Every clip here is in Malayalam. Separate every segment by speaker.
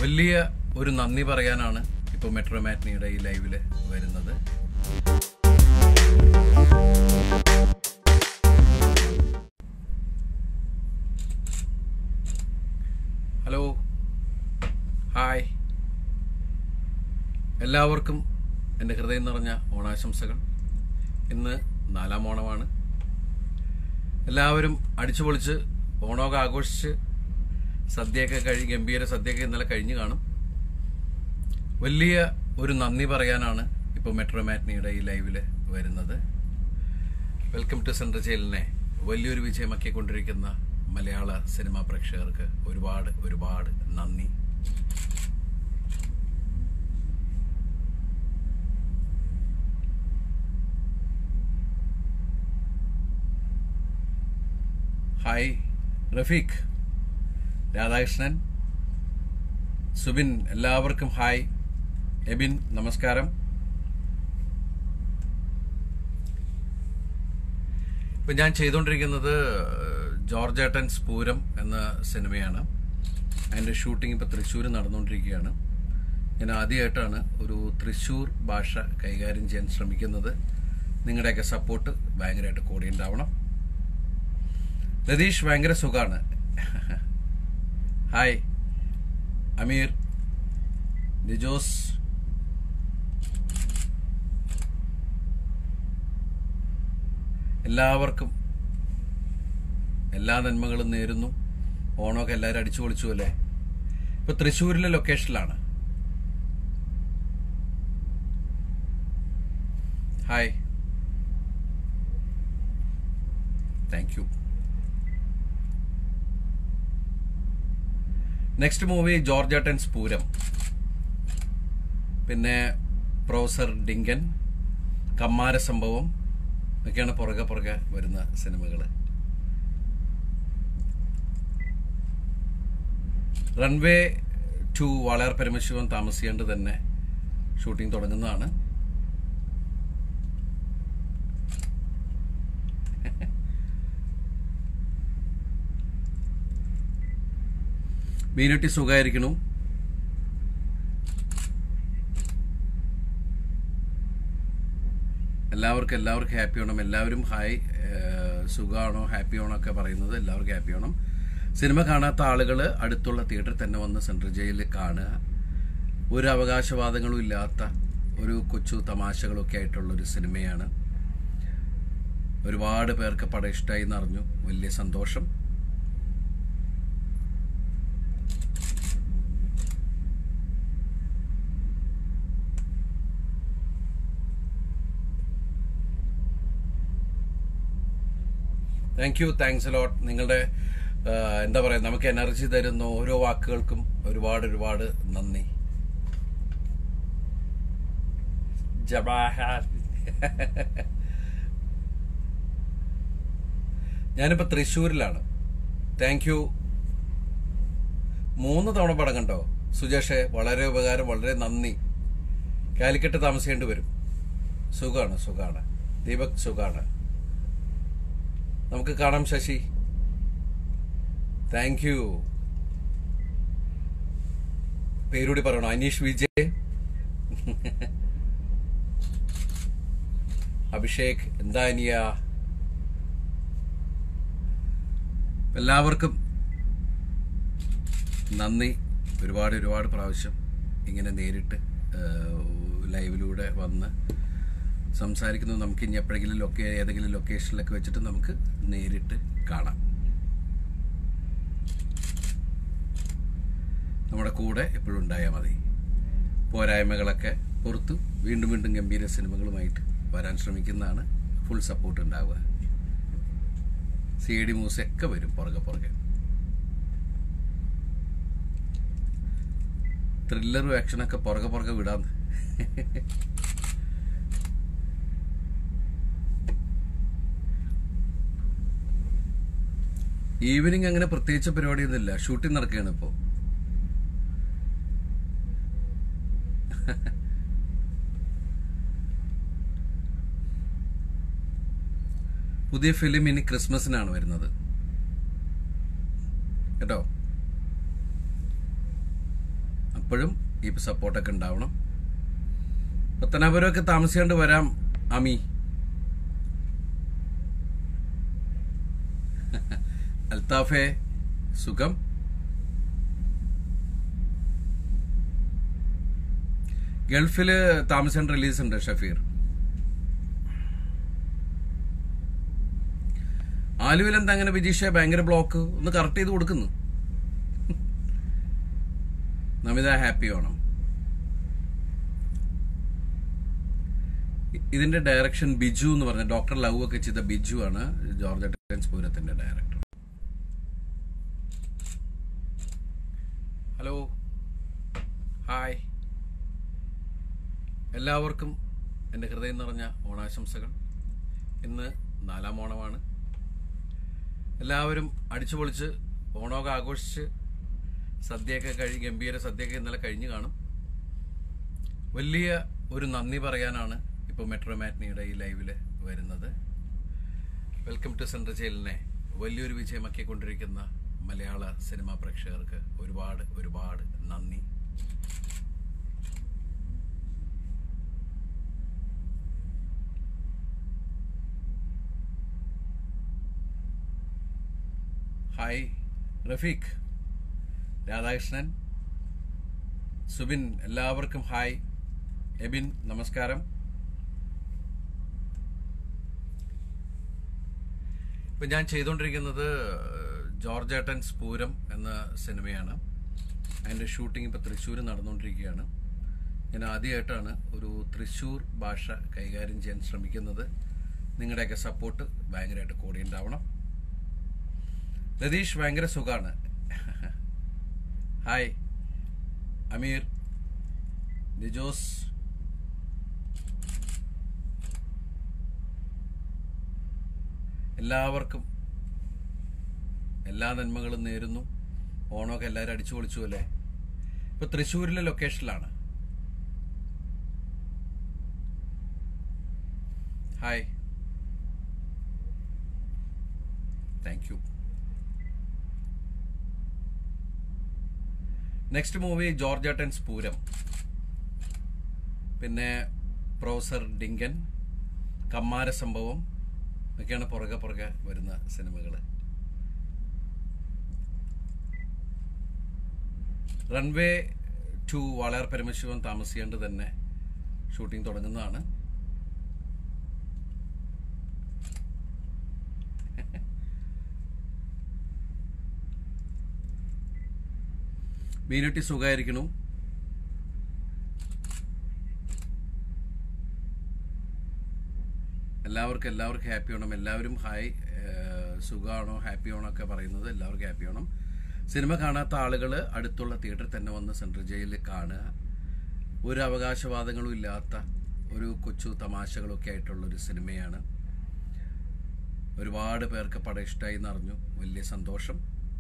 Speaker 1: വലിയ ഒരു നന്ദി പറയാനാണ് ഇപ്പോൾ മെട്രോ മാറ്റ്നിയുടെ ഈ ലൈവിൽ വരുന്നത് ഹലോ ഹായ് എല്ലാവർക്കും എൻ്റെ ഹൃദയം നിറഞ്ഞ ഓണാശംസകൾ ഇന്ന് നാലാം ഓണമാണ് എല്ലാവരും അടിച്ചു പൊളിച്ച് ഓണമൊക്കെ ആഘോഷിച്ച് സദ്യയൊക്കെ കഴിഞ്ഞ് ഗംഭീര സദ്യയൊക്കെ ഇന്നലെ കഴിഞ്ഞു കാണും വലിയ ഒരു നന്ദി പറയാനാണ് ഇപ്പോൾ മെട്രോ മാറ്റ്നിയുടെ ഈ ലൈവിൽ വരുന്നത് വെൽക്കം ടു സെൻട്രൽ ജയിലിനെ വലിയൊരു വിജയമാക്കിക്കൊണ്ടിരിക്കുന്ന മലയാള സിനിമാ പ്രേക്ഷകർക്ക് ഒരുപാട് ഒരുപാട് നന്ദി ഹായ് റഫീഖ് രാധാകൃഷ്ണൻ സുബിൻ എല്ലാവർക്കും ഹായ് എബിൻ നമസ്കാരം ഇപ്പൊ ഞാൻ ചെയ്തുകൊണ്ടിരിക്കുന്നത് ജോർജ് ഏട്ടൻ സ്പൂരം എന്ന സിനിമയാണ് അതിന്റെ ഷൂട്ടിംഗ് ഇപ്പൊ തൃശ്ശൂർ നടന്നുകൊണ്ടിരിക്കുകയാണ് ഞാൻ ആദ്യമായിട്ടാണ് ഒരു തൃശ്ശൂർ ഭാഷ കൈകാര്യം ചെയ്യാൻ ശ്രമിക്കുന്നത് നിങ്ങളുടെയൊക്കെ സപ്പോർട്ട് ഭയങ്കരമായിട്ട് കൂടി ഉണ്ടാവണം രതീഷ് ഭയങ്കര സുഖാണ് ഹായ് അമീർ ലിജോസ് എല്ലാവർക്കും എല്ലാ നന്മകളും നേരുന്നു ഓണമൊക്കെ എല്ലാവരും അടിച്ചു പൊളിച്ചു അല്ലേ ഇപ്പൊ തൃശ്ശൂരിലെ ലൊക്കേഷനിലാണ് hi thank you next movie George ഏട്ടൻ സ്പൂരം പിന്നെ പ്രൊഫസർ ഡിങ്കൻ കമ്മാര സംഭവം ഒക്കെയാണ് പുറകെ പുറകെ വരുന്ന സിനിമകൾ റൺവേ ടു വളയർ പരമശിവൻ താമസിയാണ്ട് തന്നെ ഷൂട്ടിംഗ് തുടങ്ങുന്നതാണ് മീനുട്ടി സുഖമായിരിക്കണു എല്ലാവർക്കും എല്ലാവർക്കും ഹാപ്പി ആവണം എല്ലാവരും ഹായ് സുഖമാണോ ഹാപ്പി ആണോ ഒക്കെ പറയുന്നത് എല്ലാവർക്കും ഹാപ്പി ആവണം സിനിമ കാണാത്ത ആളുകൾ അടുത്തുള്ള തിയേറ്ററിൽ തന്നെ വന്ന് സെൻട്രൽ ജയിലിൽ കാണുക ഒരു അവകാശവാദങ്ങളും ഇല്ലാത്ത ഒരു കൊച്ചു തമാശകളൊക്കെ ആയിട്ടുള്ള ഒരു സിനിമയാണ് ഒരുപാട് പേർക്ക് പടം ഇഷ്ടമായി എന്നറിഞ്ഞു വലിയ സന്തോഷം താങ്ക് യു താങ്ക്സ് അലോട്ട് നിങ്ങളുടെ ആ, എന്താ പറയാ നമുക്ക് എനർജി തരുന്ന ഓരോ വാക്കുകൾക്കും ഒരുപാട് ഒരുപാട് നന്ദി ജവാഹർ ഞാനിപ്പോ തൃശ്ശൂരിലാണ് താങ്ക് യു മൂന്ന് തവണ പടം കണ്ടോ സുജേഷെ വളരെ ഉപകാരം വളരെ നന്ദി കാലിക്കറ്റ് താമസിക്കേണ്ടി വരും സുഖാണ് സുഖാണ് ദീപക് സുഖാണ് നമുക്ക് കാണാം ശശി താങ്ക് യു പേരൂടി പറയണോ അനീഷ് വിജയ് അഭിഷേക് എന്താ അനിയ എല്ലാവർക്കും നന്ദി ഒരുപാട് ഒരുപാട് പ്രാവശ്യം ഇങ്ങനെ നേരിട്ട് ലൈവിലൂടെ വന്ന് സംസാരിക്കുന്നത് നമുക്ക് ഇനി എപ്പോഴെങ്കിലും ലൊക്കേ ഏതെങ്കിലും ലൊക്കേഷനിലൊക്കെ വെച്ചിട്ട് നമുക്ക് നേരിട്ട് കാണാം നമ്മുടെ കൂടെ എപ്പോഴും ഉണ്ടായാൽ മതി പോരായ്മകളൊക്കെ പുറത്തു വീണ്ടും വീണ്ടും ഗംഭീര സിനിമകളുമായിട്ട് വരാൻ ശ്രമിക്കുന്നതാണ് ഫുൾ സപ്പോർട്ട് ഉണ്ടാവുക സി ഡി മൂസൊക്കെ വരും പുറകെ പുറകെ ത്രില്ലറും ആക്ഷനൊക്കെ പുറകെ പുറകെ വിടാന്ന് ഈവനിങ് അങ്ങനെ പ്രത്യേകിച്ച് പരിപാടിയൊന്നുമില്ല ഷൂട്ടിംഗ് നടക്കുകയാണ് ഇപ്പോ പുതിയ ഫിലിം ഇനി ക്രിസ്മസിനാണ് വരുന്നത് കേട്ടോ എപ്പോഴും ഈ സപ്പോർട്ടൊക്കെ ഉണ്ടാവണം പത്തനാപുരമൊക്കെ താമസിക്കാണ്ട് വരാം അമി അൽത്താഫെ സുഖം ഗൾഫില് താമസിക്കാൻ റിലീസ് ഉണ്ട് ഷഫീർ ആലുവിൽ എന്താ അങ്ങനെ വിജീഷ ഭയങ്കര ബ്ലോക്ക് ഒന്ന് കറക്റ്റ് ചെയ്ത് കൊടുക്കുന്നു നമിത ഹാപ്പി ഓണം ഇ- ഇതിന്റെ ഡയറക്ഷൻ ബിജു എന്ന് പറഞ്ഞ ഡോക്ടർ ലവ് ഒക്കെ ചെയ്ത ബിജു ആണ് ജോർജ് ടെൻസ് പൂരത്തിന്റെ ഡയറക്ടർ ഹലോ ഹായ് എല്ലാവർക്കും എൻ്റെ ഹൃദയം നിറഞ്ഞ ഓണാശംസകൾ ഇന്ന് നാലാം ഓണമാണ് എല്ലാവരും അടിച്ചു പൊളിച്ച് ഓണമൊക്കെ ആഘോഷിച്ച് സദ്യയൊക്കെ കഴി ഗംഭീര സദ്യയൊക്കെ ഇന്നലെ കഴിഞ്ഞു കാണും വലിയ ഒരു നന്ദി പറയാനാണ് ഇപ്പോൾ മെട്രോ മാറ്റ്നിയുടെ ഈ ലൈവില് വരുന്നത് വെൽക്കം ടു സെൻട്രൽ ജയിലിനെ വലിയൊരു വിജയമാക്കിക്കൊണ്ടിരിക്കുന്ന മലയാള സിനിമാ പ്രേക്ഷകർക്ക് ഒരുപാട് ഒരുപാട് നന്ദി ഹായ് റഫീഖ് രാധാകൃഷ്ണൻ സുബിൻ എല്ലാവർക്കും ഹായ് എബിൻ നമസ്കാരം ഇപ്പൊ ഞാൻ ചെയ്തുകൊണ്ടിരിക്കുന്നത് ജോർജ് ഏട്ടൻസ് പൂരം എന്ന സിനിമയാണ് അതിന്റെ ഷൂട്ടിംഗ് ഇപ്പൊ തൃശ്ശൂർ നടന്നുകൊണ്ടിരിക്കുകയാണ് ഞാൻ ആദ്യമായിട്ടാണ് ഒരു തൃശ്ശൂർ ഭാഷ കൈകാര്യം ചെയ്യാൻ ശ്രമിക്കുന്നത് നിങ്ങളുടെയൊക്കെ സപ്പോർട്ട് ഭയങ്കരമായിട്ട് കൂടി ഉണ്ടാവണം രതീഷ് ഭയങ്കര സുഖാണ് ഹായ് അമീർ നിജോസ് എല്ലാവർക്കും എല്ലാ നന്മകളും നേരുന്നു ഓണമൊക്കെ എല്ലാവരും അടിച്ചു പൊളിച്ചു അല്ലേ ഇപ്പൊ തൃശ്ശൂരിലെ ലൊക്കേഷനിലാണ് hi thank you next movie George Ettan's Pooram പിന്നെ പ്രൊഫസർ ഡിങ്കൻ കമ്മാര സംഭവം ഒക്കെയാണ് പുറകെ പുറകെ വരുന്ന സിനിമകൾ റൺവേ ടു വാളയാർ പരമശിവൻ താമസിയാണ്ട് തന്നെ ഷൂട്ടിംഗ് തുടങ്ങുന്നതാണ് മീനുട്ടി സുഖമായിരിക്കണു എല്ലാവർക്കും എല്ലാവർക്കും ഹാപ്പി ഓണം എല്ലാവരും ഹായ് ഏഹ്, സുഖമാണോ ഹാപ്പി ഓണം ഒക്കെ പറയുന്നത് എല്ലാവർക്കും ഹാപ്പി ഓണം സിനിമ കാണാത്ത ആളുകൾ അടുത്തുള്ള തിയേറ്ററിൽ തന്നെ വന്ന് സെൻട്രൽ ജയിലിൽ കാണുക ഒരു അവകാശവാദങ്ങളും ഇല്ലാത്ത ഒരു കൊച്ചു തമാശകളൊക്കെ ആയിട്ടുള്ള ഒരു സിനിമയാണ് ഒരുപാട് പേർക്ക് പടം ഇഷ്ടമായി എന്നറിഞ്ഞു വലിയ സന്തോഷം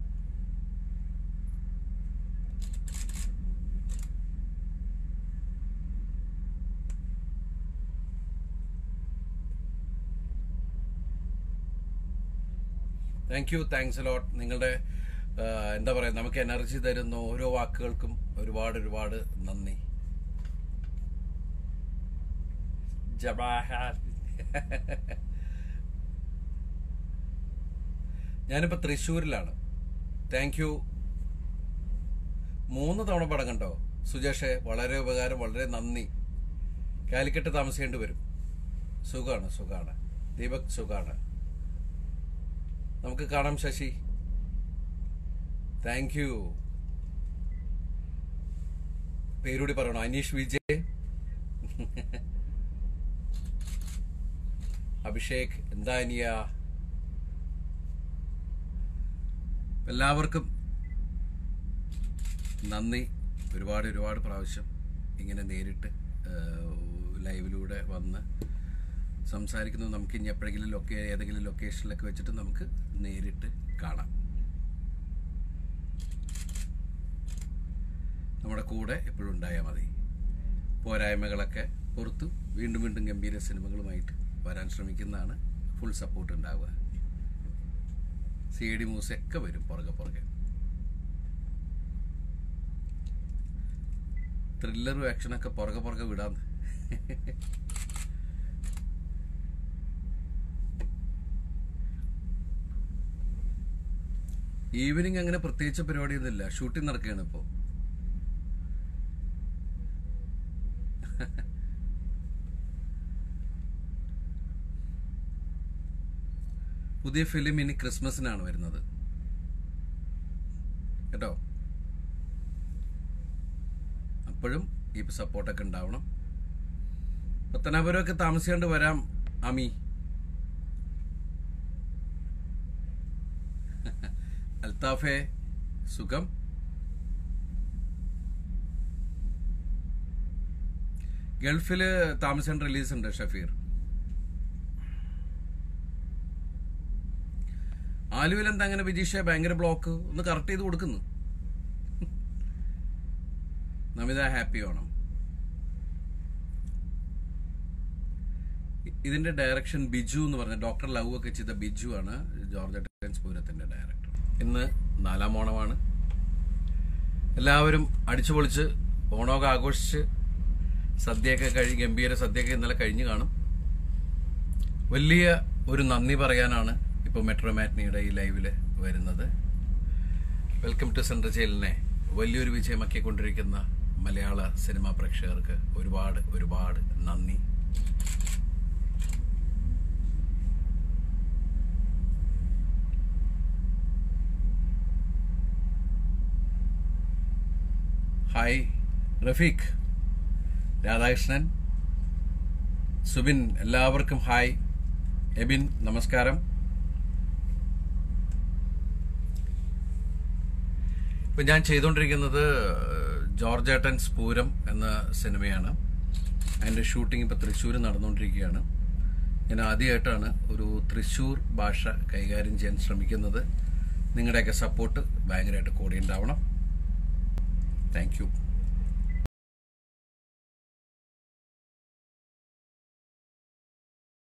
Speaker 1: താങ്ക് യു താങ്ക്സ് ലോട്ട് നിങ്ങളുടെ ആ, എന്താ പറയുക നമുക്ക് എനർജി തരുന്ന ഓരോ വാക്കുകൾക്കും ഒരുപാട് ഒരുപാട് നന്ദി ജവാഹർ ഞാനിപ്പോ തൃശ്ശൂരിലാണ് താങ്ക് യു മൂന്ന് തവണ പടം കണ്ടോ സുജേഷെ വളരെ ഉപകാരം വളരെ നന്ദി കാലിക്കറ്റ് താമസിക്കേണ്ടി വരും സുഖാണ് സുഖാണ് ദീപക് സുഖാണ് നമുക്ക് കാണാം ശശി താങ്ക് യു പേരൂടി പറയണോ അനീഷ് വിജയ് അഭിഷേക് എന്താ അനിയ എല്ലാവർക്കും നന്ദി ഒരുപാട് ഒരുപാട് പ്രാവശ്യം ഇങ്ങനെ നേരിട്ട് ഏഹ്, ലൈവിലൂടെ വന്ന് സംസാരിക്കുന്നത് നമുക്ക് ഇനി എപ്പോഴെങ്കിലും ലൊക്കേ ഏതെങ്കിലും ലൊക്കേഷനിലൊക്കെ വെച്ചിട്ട് നമുക്ക് നേരിട്ട് കാണാം നമ്മുടെ കൂടെ എപ്പോഴും ഉണ്ടായാൽ മതി പോരായ്മകളൊക്കെ പുറത്തു വീണ്ടും വീണ്ടും ഗംഭീര സിനിമകളുമായിട്ട് വരാൻ ശ്രമിക്കുന്നതാണ് ഫുൾ സപ്പോർട്ട് ഉണ്ടാവുക സി ഡി മൂസൊക്കെ വരും പുറകെ പുറകെ ത്രില്ലറും ആക്ഷനൊക്കെ പുറകെ പുറകെ വിടാന്ന് ഈവനിങ് അങ്ങനെ പ്രത്യേകിച്ച് പരിപാടിയൊന്നുമില്ല ഷൂട്ടിംഗ് നടക്കുകയാണ് ഇപ്പോൾ പുതിയ ഫിലിം ഇനി ക്രിസ്മസിനാണ് വരുന്നത് കേട്ടോ അപ്പോഴും ഈ സപ്പോർട്ടൊക്കെ ഉണ്ടാവണം പത്തനാപുരമൊക്കെ താമസിക്കാണ്ട് വരാം അമി അൽത്താഫെ സുഖം ഗൾഫില് താമസിക്കാൻ റിലീസ് ഉണ്ട് ഷഫീർ ആലുവിൽ എന്താ അങ്ങനെ വിജീഷ ഭയങ്കര ബ്ലോക്ക് ഒന്ന് കറക്റ്റ് ചെയ്ത് കൊടുക്കുന്നു നമിത ഹാപ്പി ഓണം ഇ- ഇതിന്റെ ഡയറക്ഷൻ ബിജു എന്ന് പറഞ്ഞ ഡോക്ടർ ലവ് ഒക്കെ ചെയ്ത ബിജു ആണ് ജോർജ് ടെൻസ് പൂരത്തിന്റെ ഡയറക്ടർ ഇന്ന് നാലാം ഓണമാണ് എല്ലാവരും അടിച്ചു പൊളിച്ച് ഓണമൊക്കെ ആഘോഷിച്ച് സദ്യയൊക്കെ കഴി ഗംഭീര സദ്യയൊക്കെ ഇന്നലെ കഴിഞ്ഞു കാണും വലിയ ഒരു നന്ദി പറയാനാണ് ഇപ്പോൾ മെട്രോ മാറ്റ്നിയുടെ ഈ ലൈവില് വരുന്നത് വെൽക്കം ടു സെൻട്രൽ ജയിലിനെ വലിയൊരു വിജയമാക്കിക്കൊണ്ടിരിക്കുന്ന മലയാള സിനിമാ പ്രേക്ഷകർക്ക് ഒരുപാട് ഒരുപാട് നന്ദി ഹായ് റഫീഖ് രാധാകൃഷ്ണൻ സുബിൻ എല്ലാവർക്കും ഹായ് എബിൻ നമസ്കാരം ഇപ്പൊ ഞാൻ ചെയ്തുകൊണ്ടിരിക്കുന്നത് ജോർജ് ഏട്ടൻസ് പൂരം എന്ന സിനിമയാണ് അതിന്റെ ഷൂട്ടിംഗ് ഇപ്പൊ തൃശ്ശൂർ നടന്നുകൊണ്ടിരിക്കുകയാണ് ഞാൻ ആദ്യമായിട്ടാണ് ഒരു തൃശ്ശൂർ ഭാഷ കൈകാര്യം ചെയ്യാൻ ശ്രമിക്കുന്നത് നിങ്ങളുടെയൊക്കെ സപ്പോർട്ട് ഭയങ്കരമായിട്ട് കൂടി ഉണ്ടാവണം താങ്ക് യു